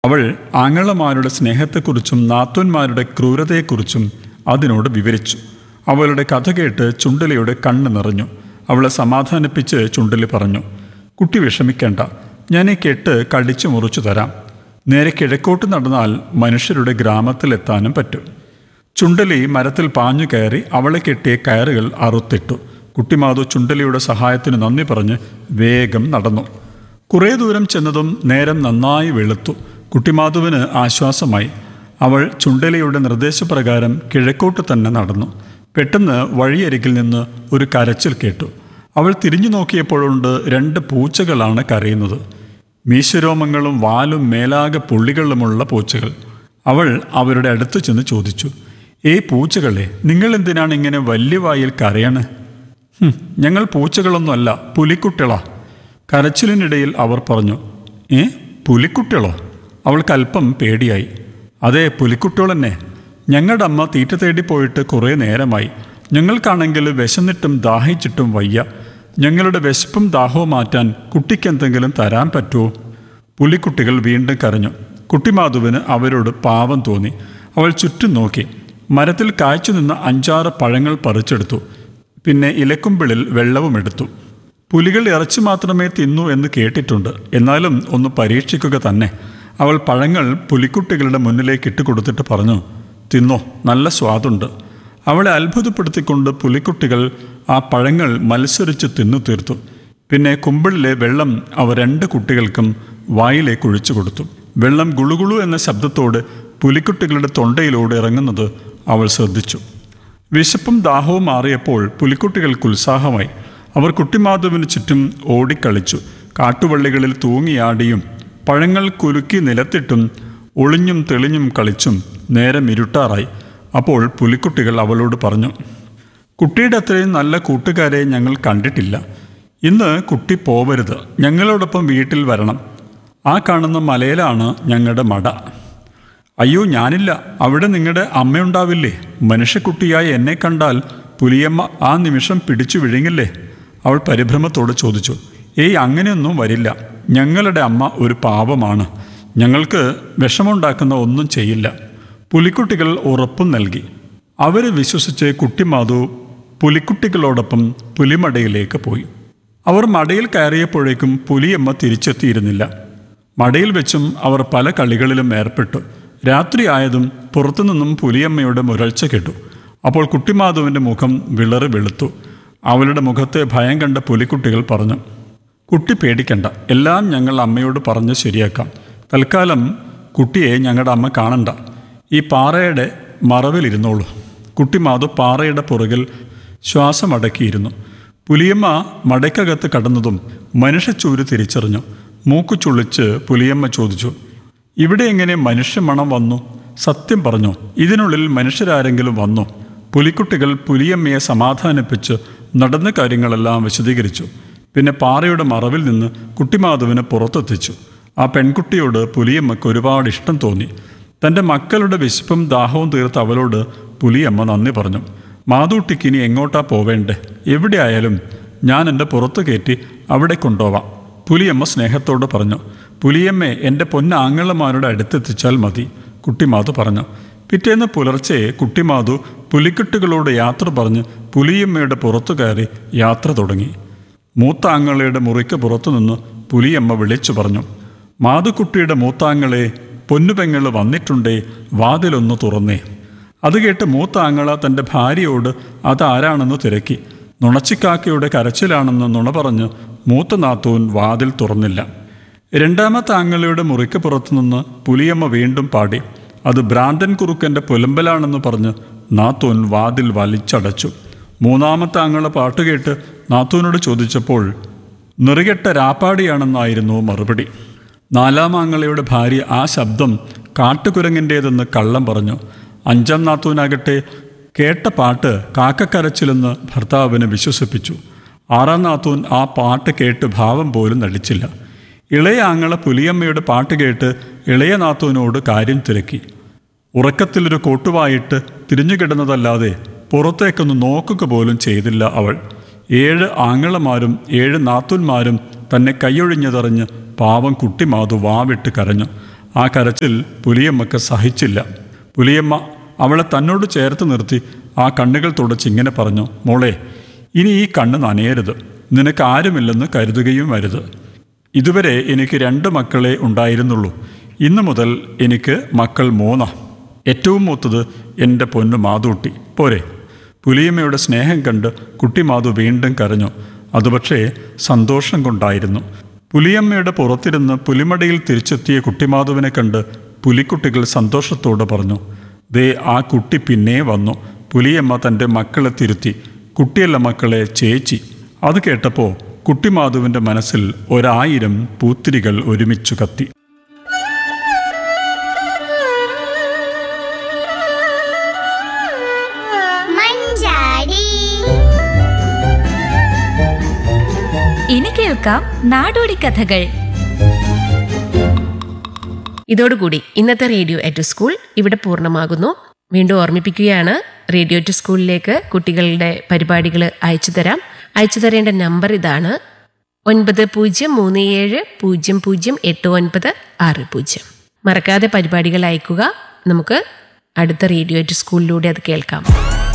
അവൾ ആങ്ങളമാരുടെ സ്നേഹത്തെക്കുറിച്ചും നാത്തോന്മാരുടെ ക്രൂരതയെക്കുറിച്ചും അതിനോട് വിവരിച്ചു അവളുടെ കഥ കേട്ട് ചുണ്ടലിയുടെ കണ്ണ് നിറഞ്ഞു അവളെ സമാധാനിപ്പിച്ച് ചുണ്ടലി പറഞ്ഞു കുട്ടി വിഷമിക്കേണ്ട ഞാൻ ഈ കെട്ട് കടിച്ചു മുറിച്ചു തരാം നേരെ കിഴക്കോട്ട് നടന്നാൽ മനുഷ്യരുടെ ഗ്രാമത്തിലെത്താനും പറ്റും ചുണ്ടലി മരത്തിൽ പാഞ്ഞു കയറി അവളെ കെട്ടിയ കയറുകൾ അറുത്തിട്ടു കുട്ടിമാധു ചുണ്ടലിയുടെ സഹായത്തിന് നന്ദി പറഞ്ഞ് വേഗം നടന്നു കുറേ ദൂരം ചെന്നതും നേരം നന്നായി വെളുത്തു കുട്ടിമാധുവിന് ആശ്വാസമായി അവൾ ചുണ്ടലിയുടെ നിർദ്ദേശപ്രകാരം കിഴക്കോട്ട് തന്നെ നടന്നു പെട്ടെന്ന് വഴിയരികിൽ നിന്ന് ഒരു കരച്ചിൽ കേട്ടു അവൾ തിരിഞ്ഞു നോക്കിയപ്പോഴുണ്ട് രണ്ട് പൂച്ചകളാണ് കരയുന്നത് മീശരോമങ്ങളും വാലും മേലാകെ പുള്ളികളുമുള്ള പൂച്ചകൾ അവൾ അവരുടെ അടുത്ത് ചെന്ന് ചോദിച്ചു ഏ പൂച്ചകളെ നിങ്ങൾ എന്തിനാണ് ഇങ്ങനെ വലിയ വായിൽ കരയണ് "ഹും, ഞങ്ങൾ പൂച്ചകളൊന്നുമല്ല പുലിക്കുട്ടികളാ കരച്ചിലിനിടയിൽ അവർ പറഞ്ഞു ഏ പുലിക്കുട്ടികളോ അവൾക്ക് അല്പം പേടിയായി അതെ പുലിക്കുട്ടികൾ തന്നെ ഞങ്ങളുടെ അമ്മ തീറ്റ തേടി പോയിട്ട് കുറേ നേരമായി ഞങ്ങൾക്കാണെങ്കിൽ വിശന്നിട്ടും ദാഹിച്ചിട്ടും വയ്യ ഞങ്ങളുടെ വിശപ്പും ദാഹവും മാറ്റാൻ കുട്ടിക്ക് എന്തെങ്കിലും തരാൻ പറ്റുമോ പുലിക്കുട്ടികൾ വീണ്ടും കരഞ്ഞു കുട്ടിമാധുവിന് അവരോട് പാവം തോന്നി അവൾ ചുറ്റും നോക്കി മരത്തിൽ കായ്ച്ചു നിന്ന അഞ്ചാറ് പഴങ്ങൾ പറിച്ചെടുത്തു പിന്നെ ഇലക്കുമ്പിളിൽ വെള്ളവും എടുത്തു പുലികൾ ഇറച്ചി മാത്രമേ തിന്നൂ എന്ന് കേട്ടിട്ടുണ്ട് എന്നാലും ഒന്ന് പരീക്ഷിക്കുക തന്നെ അവൾ പഴങ്ങൾ പുലിക്കുട്ടികളുടെ മുന്നിലേക്ക് ഇട്ടുകൊടുത്തിട്ട് പറഞ്ഞു തിന്നോ നല്ല സ്വാദുണ്ട് അവളെ അത്ഭുതപ്പെടുത്തിക്കൊണ്ട് പുലിക്കുട്ടികൾ ആ പഴങ്ങൾ മത്സരിച്ച് തിന്നു തീർത്തു പിന്നെ കുമ്പിളിലെ വെള്ളം അവ രണ്ട് കുട്ടികൾക്കും വായിലേക്ക് ഒഴിച്ചു കൊടുത്തു വെള്ളം ഗുളുഗുളു എന്ന ശബ്ദത്തോട് പുലിക്കുട്ടികളുടെ തൊണ്ടയിലൂടെ ഇറങ്ങുന്നത് അവൾ ശ്രദ്ധിച്ചു വിശപ്പും ദാഹവും മാറിയപ്പോൾ പുലിക്കുട്ടികൾക്ക് ഉത്സാഹമായി അവർ കുട്ടിമാധവന് ചുറ്റും ഓടിക്കളിച്ചു കാട്ടുവള്ളികളിൽ തൂങ്ങിയാടിയും പഴങ്ങൾ കുലുക്കി നിലത്തിട്ടും ഒളിഞ്ഞും തെളിഞ്ഞും കളിച്ചും നേരം ഇരുട്ടാറായി അപ്പോൾ പുലിക്കുട്ടികൾ അവളോട് പറഞ്ഞു കുട്ടിയുടെ അത്രയും നല്ല കൂട്ടുകാരെ ഞങ്ങൾ കണ്ടിട്ടില്ല ഇന്ന് കുട്ടി പോവരുത് ഞങ്ങളോടൊപ്പം വീട്ടിൽ വരണം ആ കാണുന്ന മലയിലാണ് ഞങ്ങളുടെ മട അയ്യോ ഞാനില്ല അവിടെ നിങ്ങളുടെ അമ്മയുണ്ടാവില്ലേ മനുഷ്യക്കുട്ടിയായി എന്നെ കണ്ടാൽ പുലിയമ്മ ആ നിമിഷം പിടിച്ചു വിഴുങ്ങില്ലേ അവൾ പരിഭ്രമത്തോട് ചോദിച്ചു ഏയ് അങ്ങനെയൊന്നും വരില്ല ഞങ്ങളുടെ അമ്മ ഒരു പാവമാണ് ഞങ്ങൾക്ക് വിഷമുണ്ടാക്കുന്ന ഒന്നും ചെയ്യില്ല പുലിക്കുട്ടികൾ ഉറപ്പും നൽകി അവർ വിശ്വസിച്ച് കുട്ടിമാധു പുലിക്കുട്ടികളോടൊപ്പം പുലിമടയിലേക്ക് പോയി അവർ മടയിൽ കയറിയപ്പോഴേക്കും പുലിയമ്മ തിരിച്ചെത്തിയിരുന്നില്ല മടയിൽ വെച്ചും അവർ പല കളികളിലും ഏർപ്പെട്ടു രാത്രിയായതും പുറത്തുനിന്നും പുലിയമ്മയുടെ മുരൾച്ച കേട്ടു അപ്പോൾ കുട്ടിമാധുവിൻ്റെ മുഖം വിളറി വെളുത്തു അവളുടെ മുഖത്തെ ഭയം കണ്ട പുലിക്കുട്ടികൾ പറഞ്ഞു കുട്ടി പേടിക്കണ്ട എല്ലാം ഞങ്ങൾ അമ്മയോട് പറഞ്ഞ് ശരിയാക്കാം തൽക്കാലം കുട്ടിയെ ഞങ്ങളുടെ അമ്മ കാണണ്ട ഈ പാറയുടെ മറവിലിരുന്നോളൂ കുട്ടിമാധു പാറയുടെ പുറകിൽ ശ്വാസമടക്കിയിരുന്നു പുലിയമ്മ മടക്കകത്ത് കടന്നതും മനുഷ്യച്ചൂര് തിരിച്ചറിഞ്ഞു മൂക്കു ചുളിച്ച് പുലിയമ്മ ചോദിച്ചു ഇവിടെ എങ്ങനെ മനുഷ്യമണം വന്നു സത്യം പറഞ്ഞു ഇതിനുള്ളിൽ മനുഷ്യരാരെങ്കിലും വന്നു പുലിക്കുട്ടികൾ പുലിയമ്മയെ സമാധാനിപ്പിച്ച് നടന്ന കാര്യങ്ങളെല്ലാം വിശദീകരിച്ചു പിന്നെ പാറയുടെ മറവിൽ നിന്ന് കുട്ടിമാധവനെ പുറത്തെത്തിച്ചു ആ പെൺകുട്ടിയോട് പുലിയമ്മയ്ക്ക് ഒരുപാട് ഇഷ്ടം തോന്നി തൻ്റെ മക്കളുടെ വിശപ്പും ദാഹവും തീർത്ത് അവളോട് പുലിയമ്മ നന്ദി പറഞ്ഞു മാതൂട്ടിക്ക് ഇനി എങ്ങോട്ടാ പോവേണ്ടേ എവിടെയായാലും ഞാൻ എൻ്റെ പുറത്ത് കയറ്റി അവിടെ കൊണ്ടുപോവാം പുലിയമ്മ സ്നേഹത്തോട് പറഞ്ഞു പുലിയമ്മേ എൻ്റെ പൊന്നാങ്ങളമാരുടെ അടുത്തെത്തിച്ചാൽ മതി കുട്ടിമാധു പറഞ്ഞു പിറ്റേന്ന് പുലർച്ചെ കുട്ടിമാധു പുലിക്കെട്ടുകളോട് യാത്ര പറഞ്ഞ് പുലിയമ്മയുടെ പുറത്തു കയറി യാത്ര തുടങ്ങി മൂത്താങ്ങളയുടെ മുറിക്ക് പുറത്തുനിന്ന് പുലിയമ്മ വിളിച്ചു പറഞ്ഞു മാതുക്കുട്ടിയുടെ മൂത്താങ്ങളെ പൊന്നുപെങ്ങൾ വന്നിട്ടുണ്ടേ വാതിലൊന്ന് തുറന്നേ അത് കേട്ട് മൂത്താങ്ങള തൻ്റെ ഭാര്യയോട് അതാരാണെന്ന് തിരക്കി നുണച്ചിക്കാക്കയുടെ കരച്ചിലാണെന്ന് നുണ പറഞ്ഞ് മൂത്ത നാത്തൂൻ വാതിൽ തുറന്നില്ല രണ്ടാമത്തെ ആങ്ങളയുടെ മുറിക്ക് പുറത്തുനിന്ന് പുലിയമ്മ വീണ്ടും പാടി അത് ഭ്രാന്തൻ കുറുക്കൻ്റെ പുലമ്പലാണെന്ന് പറഞ്ഞ് നാത്തൂൻ വാതിൽ വലിച്ചടച്ചു മൂന്നാമത്തെ ആങ്ങളെ പാട്ടുകേട്ട് നാത്തൂനോട് ചോദിച്ചപ്പോൾ നിറുകെട്ട രാപ്പാടിയാണെന്നായിരുന്നു മറുപടി നാലാം ആങ്ങളയുടെ ഭാര്യ ആ ശബ്ദം കാട്ടുകുരങ്ങിൻ്റേതെന്ന് കള്ളം പറഞ്ഞു അഞ്ചാം നാത്തൂനാകട്ടെ കേട്ട പാട്ട് കാക്കക്കരച്ചിലെന്ന് ഭർത്താവിനെ വിശ്വസിപ്പിച്ചു ആറാം നാത്തൂൻ ആ പാട്ട് കേട്ട് ഭാവം പോലും നടിച്ചില്ല ഇളയ ആങ്ങള പുലിയമ്മയുടെ പാട്ട് കേട്ട് ഇളയ നാത്തൂനോട് കാര്യം തിരക്കി ഉറക്കത്തിലൊരു കോട്ടുവായിട്ട് തിരിഞ്ഞുകിടന്നതല്ലാതെ പുറത്തേക്കൊന്ന് നോക്കുക പോലും ചെയ്തില്ല അവൾ ഏഴ് ആങ്ങളമാരും ഏഴ് നാത്തൂന്മാരും തന്നെ കൈയൊഴിഞ്ഞതറിഞ്ഞ് പാവം കുട്ടിമാതു വാവിട്ട് കരഞ്ഞു ആ കരച്ചിൽ പുലിയമ്മക്ക് സഹിച്ചില്ല പുലിയമ്മ അവളെ തന്നോട് ചേർത്ത് നിർത്തി ആ കണ്ണുകൾ തുടച്ച് ഇങ്ങനെ പറഞ്ഞു മോളെ ഇനി ഈ കണ്ണ് നനയരുത് നിനക്ക് ആരുമില്ലെന്ന് കരുതുകയും വരുത് ഇതുവരെ എനിക്ക് രണ്ട് മക്കളെ ഉണ്ടായിരുന്നുള്ളൂ ഇന്നു മുതൽ എനിക്ക് മക്കൾ മൂന്നാ ഏറ്റവും മൂത്തത് എൻ്റെ പൊന്നു മാതൂട്ടി പോരെ പുലിയമ്മയുടെ സ്നേഹം കണ്ട് കുട്ടി മാധു വീണ്ടും കരഞ്ഞു അത് പക്ഷേ സന്തോഷം കൊണ്ടായിരുന്നു പുലിയമ്മയുടെ പുറത്തിരുന്ന് പുലിമടയിൽ തിരിച്ചെത്തിയ കുട്ടിമാധുവിനെ കണ്ട് പുലിക്കുട്ടികൾ സന്തോഷത്തോടെ പറഞ്ഞു ദേ ആ കുട്ടി പിന്നെ വന്നു പുലിയമ്മ തൻ്റെ മക്കളെ തിരുത്തി കുട്ടിയല്ല മക്കളെ ചേച്ചി അത് കേട്ടപ്പോൾ കുട്ടിമാധുവിൻ്റെ മനസ്സിൽ ഒരായിരം പൂത്തിരികൾ ഒരുമിച്ചു കത്തി മഞ്ചാടി ഇനി കേൾക്കാം നാടോടി കഥകൾ ഇതോടുകൂടി ഇന്നത്തെ റേഡിയോ അറ്റ് സ്കൂൾ ഇവിടെ പൂർണ്ണമാകുന്നു വീണ്ടും ഓർമ്മിപ്പിക്കുകയാണ് റേഡിയോ ടു സ്കൂളിലേക്ക് കുട്ടികളുടെ പരിപാടികൾ അയച്ചു തരാം അയച്ചു തരേണ്ട നമ്പർ ഇതാണ് ഒൻപത് പൂജ്യം മൂന്ന് ഏഴ് പൂജ്യം പൂജ്യം എട്ട് ഒൻപത് ആറ് പൂജ്യം മറക്കാതെ പരിപാടികൾ അയക്കുക നമുക്ക് അടുത്ത റേഡിയോ ടു സ്കൂളിലൂടെ അത് കേൾക്കാം